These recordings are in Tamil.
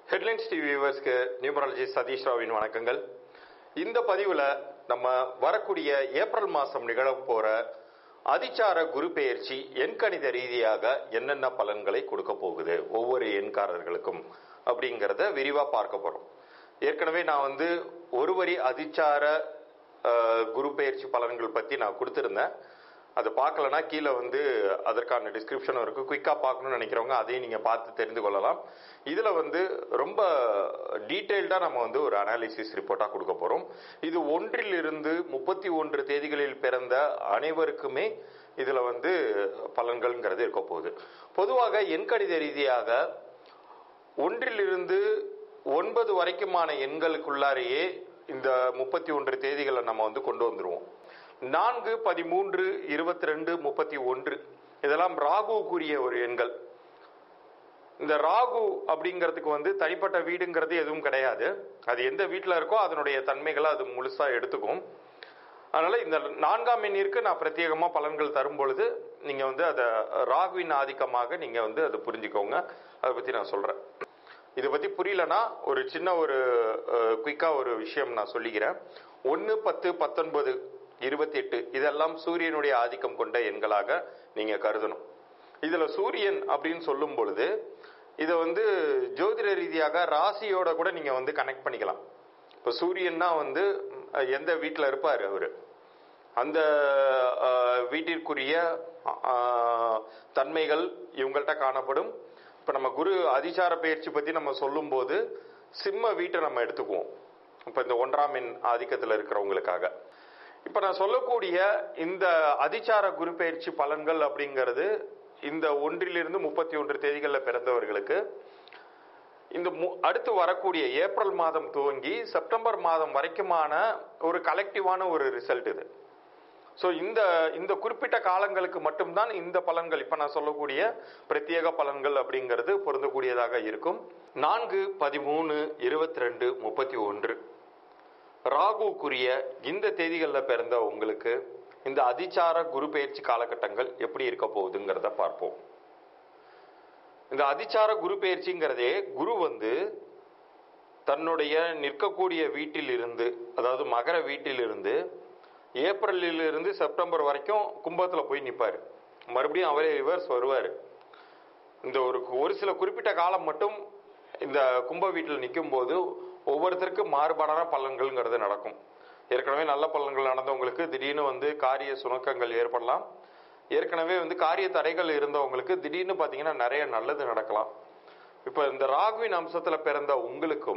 ஹெட்லைன்ஸ் டிவி வியூவர்ஸ்க்கு நியூமராலஜி சதீஷ் ராவின் வணக்கங்கள் இந்த பதிவில் நம்ம வரக்கூடிய ஏப்ரல் மாதம் நிகழப் போற அதிச்சார குரு பெயர்ச்சி எண்கணித ரீதியாக என்னென்ன பலன்களை கொடுக்க போகுது ஒவ்வொரு எண்காரர்களுக்கும் அப்படிங்கிறத விரிவாக பார்க்க போகிறோம் ஏற்கனவே நான் வந்து ஒரு வரி அதிச்சார அஹ், குரு பெயர்ச்சி பலன்கள் பற்றி நான் கொடுத்துருந்தேன் அதை பார்க்கலனா கீழே வந்து அதற்கான டிஸ்கிரிப்ஷனும் இருக்குது குயிக்காக பார்க்கணும்னு நினைக்கிறவங்க அதையும் நீங்கள் பார்த்து தெரிந்து கொள்ளலாம் இதில் வந்து ரொம்ப டீட்டெயில்டாக நம்ம வந்து ஒரு அனாலிசிஸ் ரிப்போர்ட்டாக கொடுக்க போகிறோம் இது ஒன்றில் இருந்து முப்பத்தி ஒன்று தேதிகளில் பிறந்த அனைவருக்குமே இதில் வந்து பலன்கள்ங்கிறது இருக்க போகுது பொதுவாக எண்கணித ரீதியாக ஒன்றிலிருந்து ஒன்பது வரைக்குமான எண்களுக்குள்ளாரையே இந்த முப்பத்தி ஒன்று தேதிகளை நம்ம வந்து கொண்டு வந்துருவோம் நான்கு பதிமூன்று இருபத்தி ரெண்டு முப்பத்தி ஒன்று இதெல்லாம் ராகுக்குரிய ஒரு எண்கள் இந்த ராகு அப்படிங்கிறதுக்கு வந்து தனிப்பட்ட வீடுங்கிறது எதுவும் கிடையாது அது எந்த வீட்டில் இருக்கோ அதனுடைய தன்மைகளை அது முழுசா எடுத்துக்கும் அதனால இந்த நான்காம் எண்ணிற்கு நான் பிரத்யேகமா பலன்கள் தரும் பொழுது நீங்க வந்து அதை ராகுவின் ஆதிக்கமாக நீங்க வந்து அதை புரிஞ்சுக்கோங்க அதை பத்தி நான் சொல்றேன் இதை பத்தி புரியலனா ஒரு சின்ன ஒரு குயிக்கா ஒரு விஷயம் நான் சொல்லிக்கிறேன் ஒன்று பத்து பத்தொன்பது இருபத்தி எட்டு இதெல்லாம் சூரியனுடைய ஆதிக்கம் கொண்ட எண்களாக நீங்க கருதணும் இதுல சூரியன் அப்படின்னு சொல்லும் பொழுது இதை வந்து ஜோதிட ரீதியாக ராசியோட கூட நீங்க வந்து கனெக்ட் பண்ணிக்கலாம் இப்போ சூரியன்னா வந்து அஹ், எந்த வீட்டில் இருப்பார் அவரு அந்த அஹ், வீட்டிற்குரிய அஹ், தன்மைகள் இவங்கள்ட்ட காணப்படும் இப்போ நம்ம குரு அதிசார பயிற்சி பற்றி நம்ம சொல்லும்போது சிம்ம வீட்டை நம்ம எடுத்துக்குவோம் இப்போ இந்த ஒன்றாம் எண் ஆதிக்கத்தில் இருக்கிறவங்களுக்காக இப்போ நான் சொல்லக்கூடிய இந்த அதிசார குரு பயிற்சி பலன்கள் அப்படிங்கிறது இந்த ஒன்றிலிருந்து முப்பத்தி ஒன்று தேதிகளில் பிறந்தவர்களுக்கு இந்த மு- அடுத்து வரக்கூடிய ஏப்ரல் மாதம் துவங்கி செப்டம்பர் மாதம் வரைக்குமான ஒரு கலெக்டிவான ஒரு ரிசல்ட் இது ஸோ இந்த இந்த குறிப்பிட்ட காலங்களுக்கு மட்டும்தான் இந்த பலன்கள் இப்போ நான் சொல்லக்கூடிய பிரத்யேக பலன்கள் அப்படிங்கிறது பொருந்தக்கூடியதாக இருக்கும் நான்கு பதிமூணு இருபத்தி ரெண்டு முப்பத்தி ஒன்று ராகுக்குரிய இந்த தேதிகளில் பிறந்த உங்களுக்கு இந்த அதிச்சார குரு பெயர்ச்சி காலகட்டங்கள் எப்படி இருக்க போகுதுங்கிறத பார்ப்போம் இந்த அதிச்சார குரு பெயர்ச்சிங்கிறதே குரு வந்து தன்னுடைய நிற்கக்கூடிய வீட்டில் இருந்து அதாவது மகர வீட்டில் இருந்து ஏப்ரலில் இருந்து செப்டம்பர் வரைக்கும் கும்பத்தில் போய் நிற்பார் மறுபடியும் அவரே ரிவர்ஸ் வருவார் இந்த ஒரு ஒரு சில குறிப்பிட்ட காலம் மட்டும் இந்த கும்ப வீட்டில் நிற்கும் போது ஒவ்வொருத்தருக்கும் மாறுபாடான பலன்கள்ங்கிறது நடக்கும் ஏற்கனவே நல்ல பலன்கள் நடந்தவங்களுக்கு திடீர்னு வந்து காரிய சுணக்கங்கள் ஏற்படலாம் ஏற்கனவே வந்து காரிய தடைகள் இருந்தவங்களுக்கு திடீர்னு பார்த்தீங்கன்னா நிறைய நல்லது நடக்கலாம் இப்போ இந்த ராகுவின் அம்சத்தில் பிறந்த உங்களுக்கும்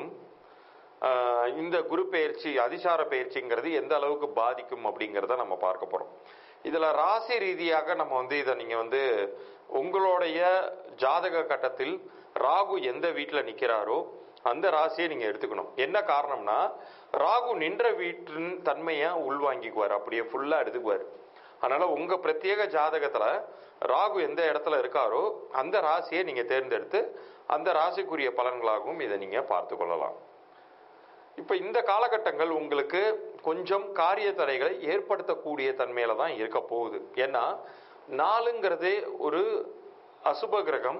ஆஹ், இந்த குரு பெயர்ச்சி அதிசார பெயர்ச்சிங்கிறது எந்த அளவுக்கு பாதிக்கும் அப்படிங்கிறத நம்ம பார்க்க போகிறோம் இதில் ராசி ரீதியாக நம்ம வந்து இதை நீங்கள் வந்து உங்களுடைய ஜாதக கட்டத்தில் ராகு எந்த வீட்டில் நிற்கிறாரோ அந்த ராசியை நீங்கள் எடுத்துக்கணும் என்ன காரணம்னா ராகு நின்ற வீட்டின் தன்மையை உள்வாங்கிக்குவார் அப்படியே ஃபுல்லாக எடுத்துக்குவார் அதனால உங்க பிரத்யேக ஜாதகத்துல ராகு எந்த இடத்துல இருக்காரோ அந்த ராசியை நீங்க தேர்ந்தெடுத்து அந்த ராசிக்குரிய பலன்களாகவும் இதை நீங்க பார்த்து கொள்ளலாம் இப்ப இந்த காலகட்டங்கள் உங்களுக்கு கொஞ்சம் காரிய தடைகளை ஏற்படுத்தக்கூடிய தன்மையில தான் இருக்க போகுது ஏன்னா நாலுங்கிறதே ஒரு அசுப கிரகம்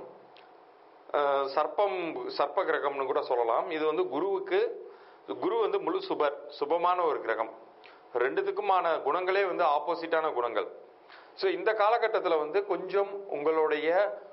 அஹ், சர்ப்பம் சர்ப்ப கிரகம்னு கூட சொல்லலாம் இது வந்து குருவுக்கு குரு வந்து முழு சுபர் சுபமான ஒரு கிரகம் ரெண்டுத்துக்குமான குணங்களே வந்து ஆப்போசிட்டான குணங்கள் ஸோ இந்த காலகட்டத்தில் வந்து கொஞ்சம் உங்களுடைய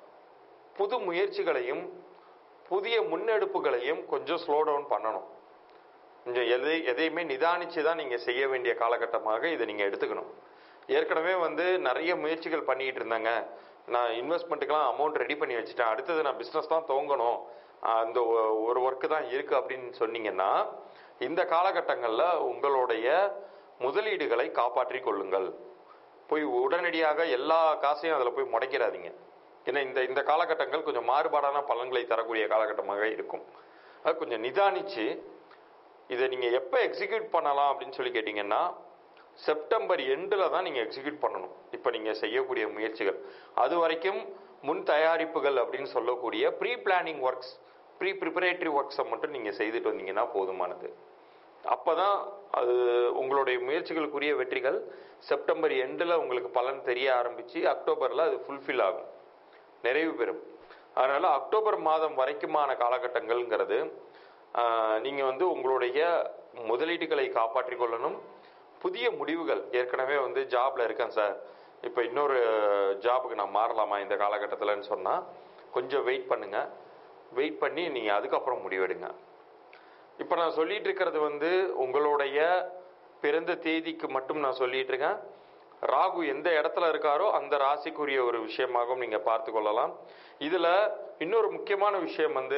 புது முயற்சிகளையும் புதிய முன்னெடுப்புகளையும் கொஞ்சம் ஸ்லோ டவுன் பண்ணணும் கொஞ்சம் எதை எதையுமே நிதானிச்சு தான் நீங்கள் செய்ய வேண்டிய காலகட்டமாக இதை நீங்கள் எடுத்துக்கணும் ஏற்கனவே வந்து நிறைய முயற்சிகள் பண்ணிட்டு இருந்தாங்க நான் இன்வெஸ்ட்மெண்ட்டுக்கெல்லாம் அமௌண்ட் ரெடி பண்ணி வச்சுட்டேன் அடுத்தது நான் பிஸ்னஸ் தான் துவங்கணும் அந்த ஒ- ஒரு ஒர்க்கு தான் இருக்கு அப்படின்னு சொன்னீங்கன்னா இந்த காலகட்டங்களில் உங்களுடைய முதலீடுகளை காப்பாற்றிக் கொள்ளுங்கள் போய் உடனடியாக எல்லா காசையும் அதில் போய் முடைக்கிறாதீங்க ஏன்னா இந்த இந்த காலகட்டங்கள் கொஞ்சம் மாறுபாடான பலன்களை தரக்கூடிய காலகட்டமாக இருக்கும் அது கொஞ்சம் நிதானிச்சு இதை நீங்கள் எப்போ எக்ஸிக்யூட் பண்ணலாம் அப்படின்னு சொல்லி கேட்டிங்கன்னா செப்டம்பர் எண்டில் தான் நீங்கள் எக்ஸிக்யூட் பண்ணணும் இப்போ நீங்கள் செய்யக்கூடிய முயற்சிகள் அது வரைக்கும் முன் தயாரிப்புகள் அப்படின்னு சொல்லக்கூடிய pre planning works pre preparatory ஒர்க்ஸை மட்டும் நீங்கள் செய்துட்டு வந்தீங்கன்னா போதுமானது அப்பதான் அது உங்களுடைய முயற்சிகளுக்குரிய வெற்றிகள் செப்டம்பர் எண்டில் உங்களுக்கு பலன் தெரிய ஆரம்பிச்சு அக்டோபரில் அது ஃபுல்ஃபில் ஆகும் நிறைவு பெறும் அதனால அக்டோபர் மாதம் வரைக்குமான காலகட்டங்கள்ங்கிறது ஆஹ், நீங்க வந்து உங்களுடைய முதலீடுகளை காப்பாற்றிக் கொள்ளணும் புதிய முடிவுகள் ஏற்கனவே வந்து ஜாப்ல இருக்கேன் சார் இப்போ இன்னொரு ஜாபுக்கு நான் மாறலாமா இந்த காலகட்டத்தில்னு சொன்னா கொஞ்சம் வெயிட் பண்ணுங்க வெயிட் பண்ணி நீங்க அதுக்கப்புறம் முடிவெடுங்க இப்போ நான் சொல்லிட்டு இருக்கிறது வந்து உங்களுடைய பிறந்த தேதிக்கு மட்டும் நான் சொல்லிட்டு இருக்கேன் ராகு எந்த இடத்துல இருக்காரோ அந்த ராசிக்குரிய ஒரு விஷயமாகவும் நீங்க பார்த்து கொள்ளலாம் இதுல இன்னொரு முக்கியமான விஷயம் வந்து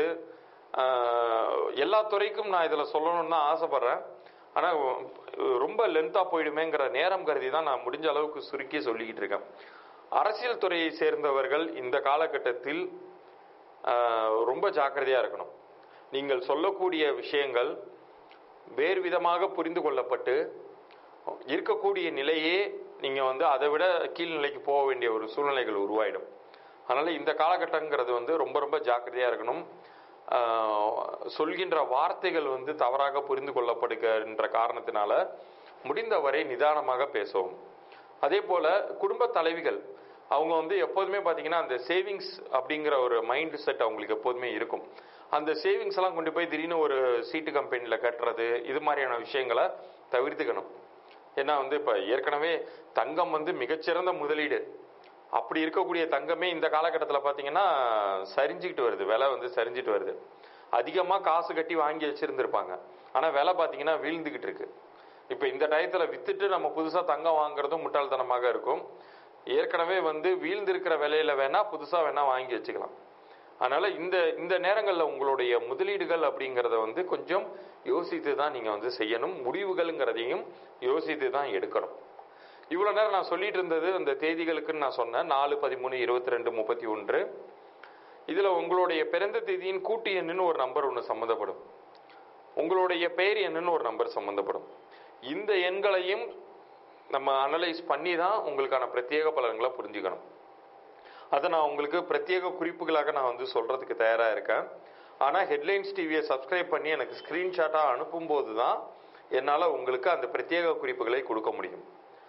ஆஹ், எல்லா துறைக்கும் நான் இதுல சொல்லணும்னு தான் ஆசைப்படுறேன் ஆனா ரொம்ப லென்த்தா போயிடுமேங்கிற நேரம் கருதி தான் நான் முடிஞ்ச அளவுக்கு சுருக்கி சொல்லிக்கிட்டு இருக்கேன் அரசியல் துறையை சேர்ந்தவர்கள் இந்த காலகட்டத்தில் ஆஹ், ரொம்ப ஜாக்கிரதையா இருக்கணும் நீங்கள் சொல்லக்கூடிய விஷயங்கள் வேறு விதமாக புரிந்து கொள்ளப்பட்டு இருக்கக்கூடிய நிலையே நீங்க வந்து அதை விட கீழ்நிலைக்கு போக வேண்டிய ஒரு சூழ்நிலைகள் உருவாயிடும் அதனால இந்த காலகட்டங்கிறது வந்து ரொம்ப ரொம்ப ஜாக்கிரதையா இருக்கணும் ஆஹ், சொல்கின்ற வார்த்தைகள் வந்து தவறாக புரிந்து கொள்ளப்படுகின்ற காரணத்தினால முடிந்தவரை நிதானமாக பேசவும் அதே போல குடும்ப தலைவிகள் அவங்க வந்து எப்போதுமே பாத்தீங்கன்னா அந்த சேவிங்ஸ் அப்படிங்கிற ஒரு மைண்ட் செட் அவங்களுக்கு எப்போதுமே இருக்கும் அந்த சேவிங்ஸ் எல்லாம் கொண்டு போய் திடீர்னு ஒரு சீட்டு கம்பெனில கட்டுறது இது மாதிரியான விஷயங்களை தவிர்த்துக்கணும் ஏன்னா வந்து இப்ப ஏற்கனவே தங்கம் வந்து மிகச்சிறந்த முதலீடு அப்படி இருக்கக்கூடிய தங்கமே இந்த காலகட்டத்தில் பார்த்தீங்கன்னா சரிஞ்சுக்கிட்டு வருது விலை வந்து சரிஞ்சிட்டு வருது அதிகமாக காசு கட்டி வாங்கி வச்சிருந்திருப்பாங்க ஆனால் விலை பார்த்தீங்கன்னா வீழ்ந்துகிட்டு இருக்கு இப்போ இந்த டயத்தில் வித்துட்டு நம்ம புதுசாக தங்கம் வாங்குறதும் முட்டாள்தனமாக இருக்கும் ஏற்கனவே வந்து வீழ்ந்திருக்கிற விலையில வேணா புதுசாக வேணா வாங்கி வச்சுக்கலாம் அதனால இந்த இந்த நேரங்களில் உங்களுடைய முதலீடுகள் அப்படிங்கிறத வந்து கொஞ்சம் யோசித்து தான் நீங்க வந்து செய்யணும் முடிவுகள்ங்கிறதையும் யோசித்து தான் எடுக்கணும் இவ்வளவு நேரம் நான் சொல்லிட்டு இருந்தது அந்த தேதிகளுக்குன்னு நான் சொன்னேன் நாலு பதிமூணு இருபத்தி ரெண்டு முப்பத்தி ஒன்று இதுல உங்களுடைய பிறந்த தேதியின் கூட்டு எண்ணுன்னு ஒரு நம்பர் ஒன்று சம்மந்தப்படும் உங்களுடைய பெயர் எண்ணுன்னு ஒரு நம்பர் சம்மந்தப்படும் இந்த எண்களையும் நம்ம அனலைஸ் பண்ணி தான் உங்களுக்கான பிரத்யேக பலன்களை புரிஞ்சுக்கணும் அதை நான் உங்களுக்கு பிரத்யேக குறிப்புகளாக நான் வந்து சொல்றதுக்கு தயாரா இருக்கேன் ஆனா ஹெட்லைன்ஸ் டிவியை சப்ஸ்கிரைப் பண்ணி எனக்கு ஸ்கிரீன்ஷாட்டா அனுப்பும்போது தான் என்னால உங்களுக்கு அந்த பிரத்யேக குறிப்புகளை கொடுக்க முடியும்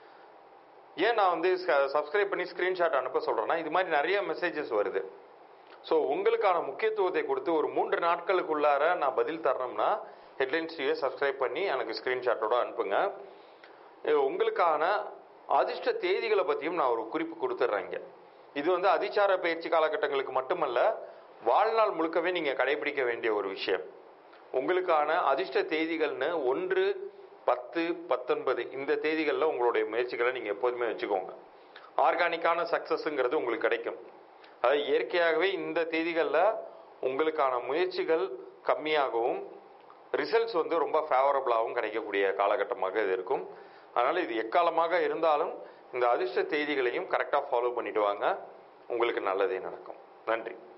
ஏன் நான் வந்து சப்ஸ்கிரைப் பண்ணி ஸ்கிரீன்ஷாட் அனுப்ப சொல்றேன்னா இது மாதிரி நிறைய மெசேஜஸ் வருது ஸோ உங்களுக்கான முக்கியத்துவத்தை கொடுத்து ஒரு மூன்று நாட்களுக்குள்ளார நான் பதில் தரணும்னா ஹெட்லைன்ஸ் டிவியை சப்ஸ்கிரைப் பண்ணி எனக்கு ஸ்கிரீன்ஷாட்டோட அனுப்புங்க இது உங்களுக்கான அதிர்ஷ்ட தேதிகளை பற்றியும் நான் ஒரு குறிப்பு கொடுத்துட்றேன் இங்க. இது வந்து அதிச்சார பயிற்சி காலகட்டங்களுக்கு மட்டுமல்ல வாழ்நாள் முழுக்கவே நீங்க கடைபிடிக்க வேண்டிய ஒரு விஷயம் உங்களுக்கான அதிர்ஷ்ட தேதிகள்னு ஒன்று பத்து பத்தொன்பது இந்த தேதிகளில் உங்களுடைய முயற்சிகளை நீங்க எப்போதுமே வச்சுக்கோங்க ஆர்கானிக்கான சக்சஸ்ங்கிறது உங்களுக்கு கிடைக்கும் அதாவது இயற்கையாகவே இந்த தேதிகளில் உங்களுக்கான முயற்சிகள் கம்மியாகவும் ரிசல்ட்ஸ் வந்து ரொம்ப ஃபேவரபிளாகவும் கிடைக்கக்கூடிய காலகட்டமாக இது இருக்கும் அதனால இது எக்காலமாக இருந்தாலும் இந்த அதிர்ஷ்ட தேதிகளையும் கரெக்டாக ஃபாலோ பண்ணிட்டு வாங்க உங்களுக்கு நல்லதே நடக்கும் நன்றி